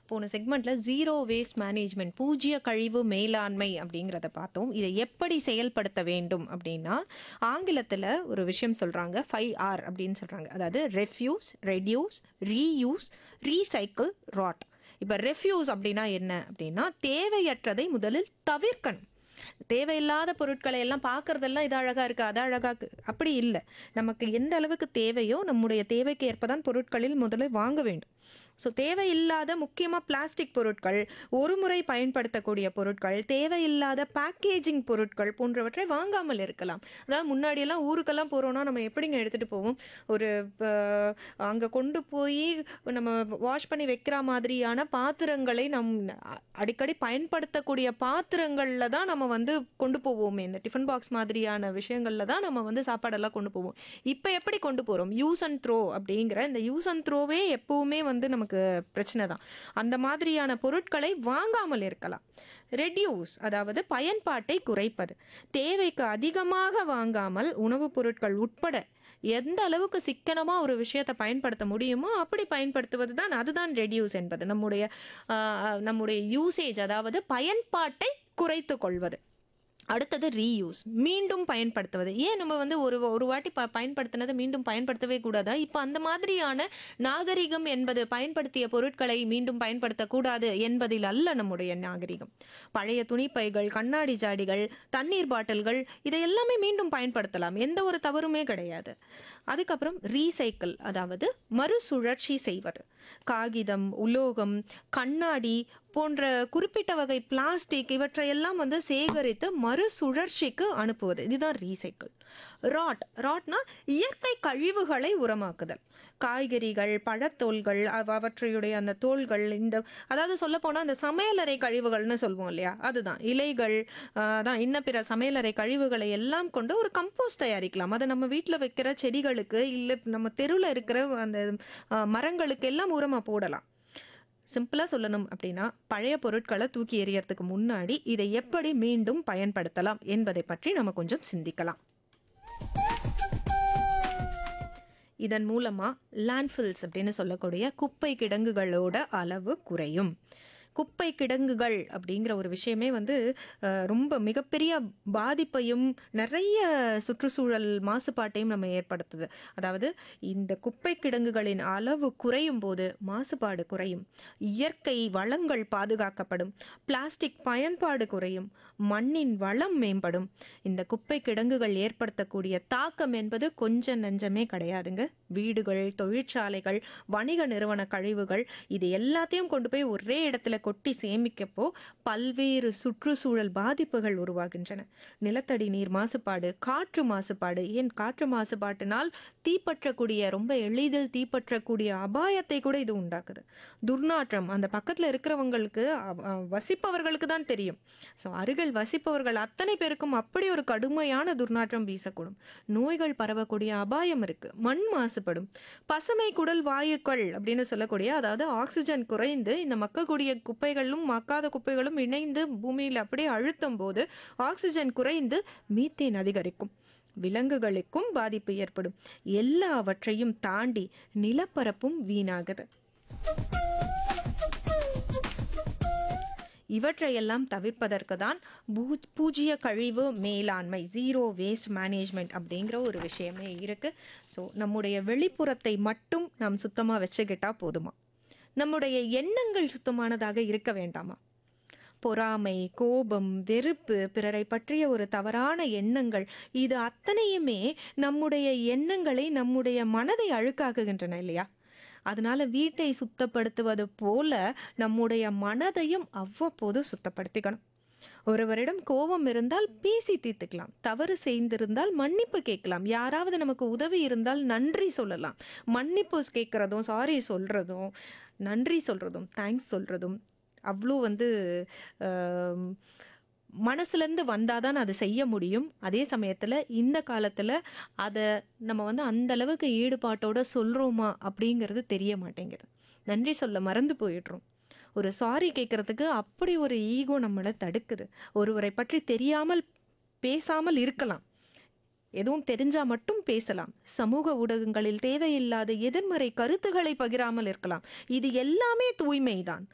போன செக்மெண்ட்ல zero waste management பூஜ்ய கழிவு மேலாண்மை அப்படிங்கிறத பார்த்தோம் இதை எப்படி செயல்படுத்த வேண்டும் அப்படின்னா ஆங்கிலத்தில் ஒரு விஷயம் சொல்கிறாங்க ஃபைவ் ஆர் அப்படின்னு சொல்கிறாங்க அதாவது refuse reduce reuse recycle rot இப்போ ரெஃப்யூஸ் அப்படின்னா என்ன அப்படின்னா தேவையற்றதை முதலில் தவிர்க்கணும் தேவையில்லாத பொருட்களை எல்லாம் பார்க்கறதெல்லாம் இது அழகா இருக்கு அது அழகா இருக்கு அப்படி இல்லை நமக்கு எந்த அளவுக்கு தேவையோ நம்முடைய தேவைக்கு ஏற்பதான் பொருட்களில் முதல்ல வாங்க வேண்டும் ஸோ தேவையில்லாத முக்கியமாக பிளாஸ்டிக் பொருட்கள் ஒரு முறை பயன்படுத்தக்கூடிய பொருட்கள் தேவையில்லாத பேக்கேஜிங் பொருட்கள் போன்றவற்றை வாங்காமல் இருக்கலாம் அதாவது முன்னாடியெல்லாம் ஊருக்கெல்லாம் போகிறோன்னா நம்ம எப்படிங்க எடுத்துகிட்டு போவோம் ஒரு அங்கே கொண்டு போய் நம்ம வாஷ் பண்ணி வைக்கிற மாதிரியான பாத்திரங்களை நம் அடிக்கடி பயன்படுத்தக்கூடிய பாத்திரங்களில் தான் நம்ம வந்து கொண்டு போவோமே இந்த டிஃபன் பாக்ஸ் மாதிரியான விஷயங்களில் தான் நம்ம வந்து சாப்பாடெல்லாம் கொண்டு போவோம் இப்போ எப்படி கொண்டு போகிறோம் யூஸ் அண்ட் த்ரோ அப்படிங்கிற இந்த யூஸ் அண்ட் த்ரோவே எப்போவுமே வந்து நமக்கு பிரச்சனை தான் அந்த மாதிரியான பொருட்களை வாங்காமல் இருக்கலாம் ரெடியூஸ் அதாவது பயன்பாட்டை குறைப்பது தேவைக்கு அதிகமாக வாங்காமல் உணவுப் பொருட்கள் உட்பட எந்த அளவுக்கு சிக்கனமாக ஒரு விஷயத்தை பயன்படுத்த முடியுமோ அப்படி பயன்படுத்துவது தான் அதுதான் ரெடியூஸ் என்பது நம்முடைய ஆஹ், நம்முடைய யூசேஜ் அதாவது பயன்பாட்டை குறைத்து கொள்வது அடுத்தது ரீயூஸ் மீண்டும் பயன்படுத்துவது ஏன் நம்ம வந்து ஒரு ஒரு வாட்டி ப பயன்படுத்தினதை மீண்டும் பயன்படுத்தவே கூடாதா இப்போ அந்த மாதிரியான நாகரிகம் என்பது பயன்படுத்திய பொருட்களை மீண்டும் பயன்படுத்தக்கூடாது என்பதில் அல்ல நம்முடைய நாகரிகம் பழைய துணிப்பைகள் கண்ணாடி ஜாடிகள் தண்ணீர் பாட்டில்கள் இதை எல்லாமே மீண்டும் பயன்படுத்தலாம் எந்த ஒரு தவறுமே கிடையாது அதுக்கப்புறம் ரீசைக்கிள் அதாவது மறுசுழற்சி செய்வது காகிதம் உலோகம் கண்ணாடி போன்ற குறிப்பிட்ட வகை பிளாஸ்டிக் இவற்றையெல்லாம் வந்து சேகரித்து மறுசுழற்சிக்கு அனுப்புவது இதுதான் ரீசைக்கிள் ராட் ராட்னா இயற்கை கழிவுகளை உரமாக்குதல் காய்கறிகள் பழத்தோல்கள் அவ- அவற்றையுடைய அந்த தோல்கள் இந்த அதாவது சொல்ல போனால் அந்த சமையலறை கழிவுகள்னு சொல்லுவோம் இல்லையா அதுதான் இலைகள் ஆஹ், அதான் இன்ன பிற சமையலறை கழிவுகளை எல்லாம் கொண்டு ஒரு கம்போஸ்ட் தயாரிக்கலாம் அதை நம்ம வீட்டில் வைக்கிற செடிகளுக்கு இல்லை நம்ம தெருவில் இருக்கிற அந்த ஆஹ், மரங்களுக்கு எல்லாம் உரமாக போடலாம் சிம்பிளாக சொல்லணும் அப்படின்னா பழைய பொருட்களை தூக்கி எறியறதுக்கு முன்னாடி இதை எப்படி மீண்டும் பயன்படுத்தலாம் என்பதை பற்றி நம்ம கொஞ்சம் சிந்திக்கலாம் இதன் மூலமாக லேண்ட்ஃபில்ஸ் அப்படின்னு சொல்லக்கூடிய குப்பை கிடங்குகளோட அளவு குறையும் குப்பை கிடங்குகள் அப்படிங்கிற ஒரு விஷயமே வந்து அஹ், ரொம்ப மிகப்பெரிய பாதிப்பையும் நிறைய சுற்றுச்சூழல் மாசுபாட்டையும் நம்ம ஏற்படுத்துது அதாவது இந்த குப்பை கிடங்குகளின் அளவு குறையும் போது மாசுபாடு குறையும் இயற்கை வளங்கள் பாதுகாக்கப்படும் பிளாஸ்டிக் பயன்பாடு குறையும் மண்ணின் வளம் மேம்படும் இந்த குப்பை கிடங்குகள் ஏற்படுத்தக்கூடிய தாக்கம் என்பது கொஞ்சம் நஞ்சமே கிடையாதுங்க வீடுகள் தொழிற்சாலைகள் வணிக நிறுவன கழிவுகள் இது எல்லாத்தையும் கொண்டு போய் ஒரே இடத்துல கொட்டி சேமிக்கப்போ பல்வேறு சுற்றுச்சூழல் பாதிப்புகள் உருவாகின்றன நிலத்தடி நீர் மாசுபாடு காற்று மாசுபாடு ஏன் காற்று மாசுபாட்டினால் தீப்பற்றக்கூடிய ரொம்ப எளிதில் தீப்பற்றக்கூடிய அபாயத்தை கூட இது உண்டாக்குது துர்நாற்றம் அந்த பக்கத்தில் இருக்கிறவங்களுக்கு அவ- அவ- வசிப்பவர்களுக்கு தான் தெரியும் ஸோ அருகில் வசிப்பவர்கள் அத்தனை பேருக்கும் அப்படி ஒரு கடுமையான துர்நாற்றம் வீசக்கூடும் நோய்கள் பரவக்கூடிய அபாயம் இருக்கு மண் மாசுபடும் பசுமை குடல் வாயுக்கள் அப்படின்னு சொல்லக்கூடிய அதாவது ஆக்சிஜன் குறைந்து இந்த மக்கக்கூடிய குப்பைகளும் மக்காத குப்பைகளும் இணைந்து பூமியில் அப்படியே அழுத்தும் போது ஆக்சிஜன் குறைந்து மீத்தேன் அதிகரிக்கும் விலங்குகளுக்கும் பாதிப்பு ஏற்படும் எல்லாவற்றையும் தாண்டி நிலப்பரப்பும் வீணாகுது இவற்றையெல்லாம் தவிர்ப்பதற்கு தான் பூ பூஜ்ய கழிவு மேலாண்மை ஜீரோ வேஸ்ட் மேனேஜ்மெண்ட் அப்படிங்கிற ஒரு விஷயமே இருக்குது ஸோ நம்முடைய வெளிப்புறத்தை மட்டும் நாம் சுத்தமாக வச்சுக்கிட்டா போதுமா நம்முடைய எண்ணங்கள் சுத்தமானதாக இருக்க வேண்டாமா பொறாமை கோபம் வெறுப்பு பிறரை பற்றிய ஒரு தவறான எண்ணங்கள் இது அத்தனையுமே நம்முடைய எண்ணங்களை நம்முடைய மனதை அழுக்காக்குகின்றன இல்லையா அதனால வீட்டை சுத்தப்படுத்துவது போல நம்முடைய மனதையும் அவ்வப்போது சுத்தப்படுத்திக்கணும் ஒருவரிடம் கோபம் இருந்தால் பேசி தீர்த்துக்கலாம் தவறு செய்திருந்தால் மன்னிப்பு கேட்கலாம் யாராவது நமக்கு உதவி இருந்தால் நன்றி சொல்லலாம் மன்னிப்பு கேட்குறதும் சாரி சொல்கிறதும் நன்றி சொல்கிறதும் தேங்க்ஸ் சொல்கிறதும் அவ்வளோ வந்து ஆம், மனசுலேருந்து வந்தால் தான் அதை செய்ய முடியும் அதே சமயத்தில் இந்த காலத்தில் அதை நம்ம வந்து அந்த அளவுக்கு ஈடுபாட்டோட சொல்கிறோமா அப்படிங்கிறது தெரிய மாட்டேங்குது நன்றி சொல்ல மறந்து போயிடுறோம் ஒரு சாரி கேட்குறதுக்கு அப்படி ஒரு ஈகோ நம்மளை தடுக்குது ஒருவரை பற்றி தெரியாமல் பேசாமல் இருக்கலாம் எதுவும் தெரிஞ்சா மட்டும் பேசலாம் சமூக ஊடகங்களில் தேவையில்லாத எதிர்மறை கருத்துக்களை பகிராமல் இருக்கலாம் இது எல்லாமே தூய்மைதான்